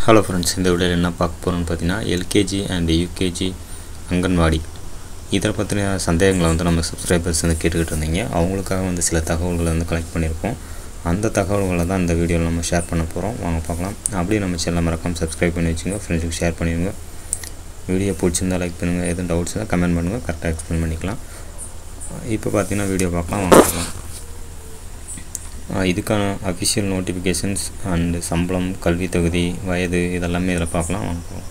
Hello friends இந்த வீடியோவில் என்ன பார்க்க போகிறோம்னு பார்த்தீங்கன்னா எல்கேஜி அண்ட் யூகேஜி அங்கன்வாடி இதை பற்றின சந்தேகங்களை வந்து நம்ம சப்ஸ்கிரைபர்ஸ் வந்து கேட்டுக்கிட்டு இருந்தீங்க அவங்களுக்காக வந்து சில தகவல்களை வந்து கலெக்ட் பண்ணியிருக்கோம் அந்த தகவல்களை தான் இந்த வீடியோவில் நம்ம ஷேர் பண்ண போகிறோம் வாங்க பார்க்கலாம் அப்படியே நம்ம சேனலை மறக்காம சப்ஸ்கிரைப் பண்ணி வச்சுங்க ஃப்ரெண்ட்ஸுக்கு ஷேர் பண்ணிடுங்க வீடியோ பிடிச்சிருந்தா லைக் பண்ணுங்கள் எதுவும் டவுட்ஸ் இருந்தால் கமெண்ட் பண்ணுங்கள் கரெக்டாக எக்ஸ்பிளைன் பண்ணிக்கலாம் இப்போ பார்த்தீங்கன்னா வீடியோ பார்க்கலாம் வாங்க பார்க்கலாம் ஆஹ் இதுக்கான அஃபிஷியல் நோட்டிஃபிகேஷன்ஸ் அண்டு சம்பளம் கல்வி தகுதி வயது இதெல்லாமே இதில் பார்க்கலாம் வாங்க பார்க்கலாம்.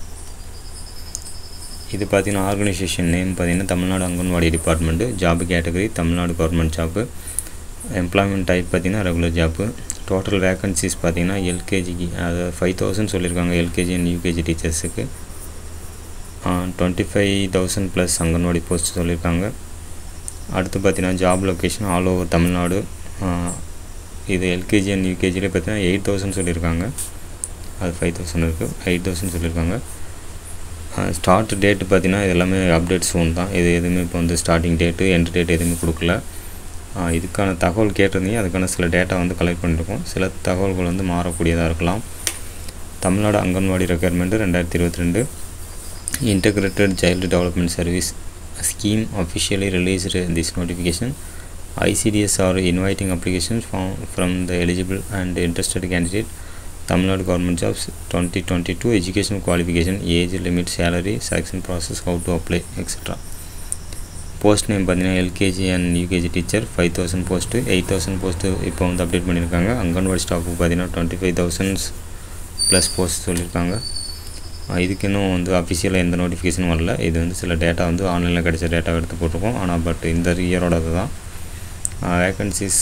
இது பார்த்தீங்கன்னா ஆர்கனைசேஷன் நேம் பார்த்தீங்கன்னா Tamil Nadu anganwadi department job category Tamil Nadu government job employment type பார்த்தீங்கன்னா ரெகுலர் ஜாப்பு டோட்டல் வேக்கன்சிஸ் பார்த்தீங்கன்னா எல்கேஜிக்கு அதாவது ஃபைவ் தௌசண்ட் சொல்லியிருக்காங்க எல்கேஜி அண்ட் யூகேஜி டீச்சர்ஸுக்கு twenty five thousand plus anganwadi post சொல்லியிருக்காங்க அடுத்து பார்த்தீங்கன்னா job location all over Tamil Nadu ah இது எல்கேஜி அண்ட் யூகேஜியில் பார்த்தீங்கன்னா எயிட் தௌசண்ட் சொல்லியிருக்காங்க அது ஃபைவ் தௌசண்ட் இருக்குது எயிட் தௌசண்ட் சொல்லியிருக்காங்க ஸ்டார்ட் டேட்டு பார்த்தீங்கன்னா இது எல்லாமே அப்டேட்ஸ் ஒன்று தான் இது எதுவுமே இப்போ வந்து ஸ்டார்டிங் டேட்டு எண்ட் டேட் எதுவுமே கொடுக்கல ஆஹ் இதுக்கான தகவல் கேட்டிருந்தீங்க அதுக்கான சில டேட்டா வந்து கலெக்ட் பண்ணியிருக்கோம் சில தகவல்கள் வந்து மாறக்கூடியதாக இருக்கலாம் தமிழ்நாடு அங்கன்வாடி ரெக்குயர்மெண்ட்டு ரெண்டாயிரத்தி இருபத்தி ரெண்டு integrated child development service scheme officially released this notification ICDS are inviting applications from, from the eligible and interested candidate Tamil Nadu government jobs 2022 education qualification age limit salary selection process how to apply etc post name பார்த்தீங்கன்னா LKG and UKG teacher five thousand post eight thousand post இப்போ வந்து update பண்ணியிருக்காங்க அங்கன்வாடி ஸ்டாஃபுக்கு பார்த்தீங்கன்னா twenty five thousands plus post சொல்லியிருக்காங்க ah இதுக்கு இன்னும் வந்து அஃபிஷியலாக எந்த நோட்டிஃபிகேஷனும் வரல இது வந்து சில டேட்டா வந்து ஆன்லைனில் கிடைச்ச டேட்டா எடுத்து போட்டிருக்கோம் ஆனால் பட் இந்த இயரோடது தான் வேக்கன்சிஸ்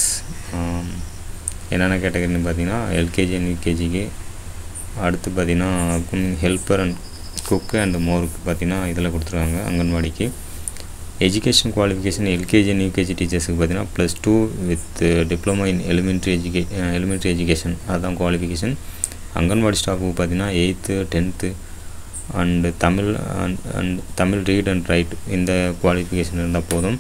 என்னென்ன கேட்டகரின்னு பார்த்தீங்கன்னா எல்கேஜி அண்ட் யூகேஜிக்கு அடுத்து பார்த்தீங்கன்னா ஹெல்ப்பர் அண்ட் குக்கு அண்ட் மோருக்கு பார்த்தீங்கன்னா இதில் கொடுத்துருக்காங்க அங்கன்வாடிக்கு education qualification LKG and UKG டீச்சர்ஸுக்கு பார்த்தீங்கன்னா plus two with diploma in elementary educa elementary education அதுதான் குவாலிஃபிகேஷன் அங்கன்வாடி ஸ்டாஃபுக்கு பார்த்தீங்கன்னா eighth tenth and Tamil and and Tamil read and write இந்த குவாலிஃபிகேஷன் இருந்தால் போதும்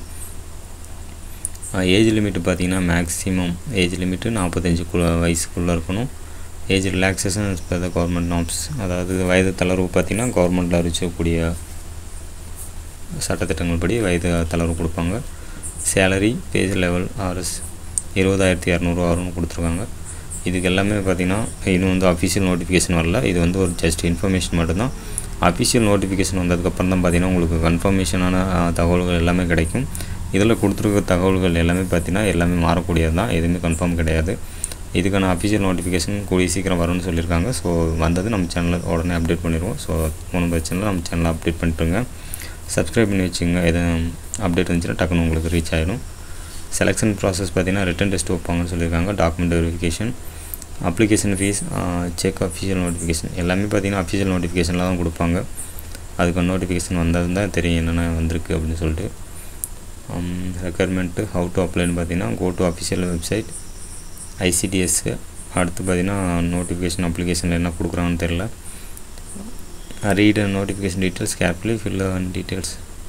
ஏஜ் லிமிட்டு பார்த்தீங்கன்னா மேக்ஸிமம் ஏஜ் லிமிட்டு நாற்பத்தஞ்சுக்குள்ள வயசுக்குள்ளே இருக்கணும் age relaxation per the government norms அதாவது வயது தளர்வு பார்த்தீங்கன்னா கவர்மெண்ட்டில் அறிவிச்சக்கூடிய சட்டத்திட்டங்கள் படி வயது தளர்வு கொடுப்பாங்க சேலரி பேஜ் லெவல் ஆர்எஸ் இருபதாயிரத்தி இரநூறுவா வரும்னு கொடுத்துருக்காங்க இதுக்கு எல்லாமே பார்த்தீங்கன்னா இன்னும் வந்து அஃபிஷியல் நோட்டிஃபிகேஷன் வரல இது வந்து ஒரு ஜஸ்ட் இன்ஃபர்மேஷன் மட்டும்தான் அஃபிஷியல் நோட்டிஃபிகேஷன் வந்ததுக்கப்புறம் தான் பார்த்தீங்கன்னா உங்களுக்கு கன்ஃபர்மேஷனான தகவல்கள் எல்லாமே கிடைக்கும் இதில் கொடுத்துருக்க தகவல்கள் எல்லாமே பார்த்தீங்கன்னா எல்லாமே மாறக்கூடியது தான் எதுவுமே கன்ஃபார்ம் கிடையாது இதுக்கான அஃபிஷியல் நோட்டிஃபிகேஷன் கூடிய சீக்கிரம் வரும்னு சொல்லியிருக்காங்க ஸோ வந்தது நம்ம சேனலில் உடனே அப்டேட் பண்ணிடுவோம் ஸோ மூணு பிரச்சனை நம்ம சேனலில் அப்டேட் பண்ணிட்டுருங்க சப்ஸ்கிரைப் பண்ணி வச்சுங்க எதுவும் அப்டேட் இருந்துச்சுன்னா டக்குன்னு உங்களுக்கு ரீச் ஆகிடும் செலெக்ஷன் ப்ராசஸ் பார்த்தீங்கன்னா ரிட்டன் டெஸ்ட் வைப்பாங்கன்னு சொல்லியிருக்காங்க document verification application fee check official notification எல்லாமே பார்த்தீங்கன்னா அஃபிஷியல் நோட்டிஃபிகேஷனில் தான் கொடுப்பாங்க அதுக்கு நோட்டிஃபிகேஷன் வந்தது தான் தெரியும் என்னென்ன வந்திருக்கு அப்படின்னு சொல்லிட்டு ரெக்குயர்மெண்ட்டு ஹவு டு அப்ளைன்னு பார்த்தீங்கன்னா go to official website ICDS அடுத்து பார்த்தீங்கன்னா நோட்டிஃபிகேஷன் அப்ளிகேஷனில் என்ன கொடுக்குறாங்கன்னு தெரில read notification details carefully fill and details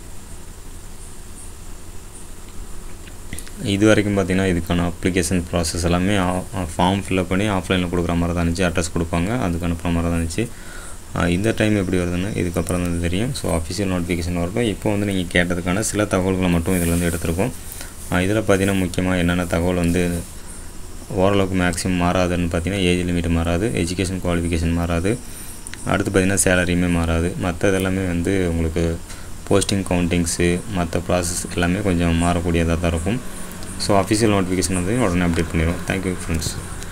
இது வரைக்கும் பார்த்தீங்கன்னா இதுக்கான அப்ளிகேஷன் ப்ராசஸ் எல்லாமே ஃபார்ம் ஃபில்அப் பண்ணி ஆஃப்லைனில் கொடுக்குற மாதிரி தான் இருந்துச்சு அட்ரஸ் கொடுப்பாங்க அதுக்கு அனுப்புகிற மாதிரி தான் இருந்துச்சு இந்த டைம் எப்படி வருதுன்னு இதுக்கப்புறம் தான் தெரியும் ஸோ அஃபிஷியல் நோட்டிஃபிகேஷன் வரட்டும் இப்போ வந்து நீங்கள் கேட்டதுக்கான சில தகவல்களை மட்டும் இதில் வந்து எடுத்திருக்கோம் இதில் பார்த்தீங்கன்னா முக்கியமாக என்னென்ன தகவல் வந்து ஓரளவுக்கு மேக்ஸிமம் மாறாதுன்னு பார்த்தீங்கன்னா ஏஜ் லிமிட் மாறாது எஜுகேஷன் குவாலிஃபிகேஷன் மாறாது அடுத்து பார்த்திங்கன்னா சேலரியுமே மாறாது மற்ற இதெல்லாமே வந்து உங்களுக்கு போஸ்டிங் கவுண்டிங்ஸு மற்ற ப்ராசஸ் எல்லாமே கொஞ்சம் மாறக்கூடியதாக தான் இருக்கும் ஸோ அஃபிஷியல் நோட்டிஃபிகேஷன் வந்து உடனே அப்டேட் பண்ணிடுவோம் தேங்க்யூ ஃப்ரெண்ட்ஸ்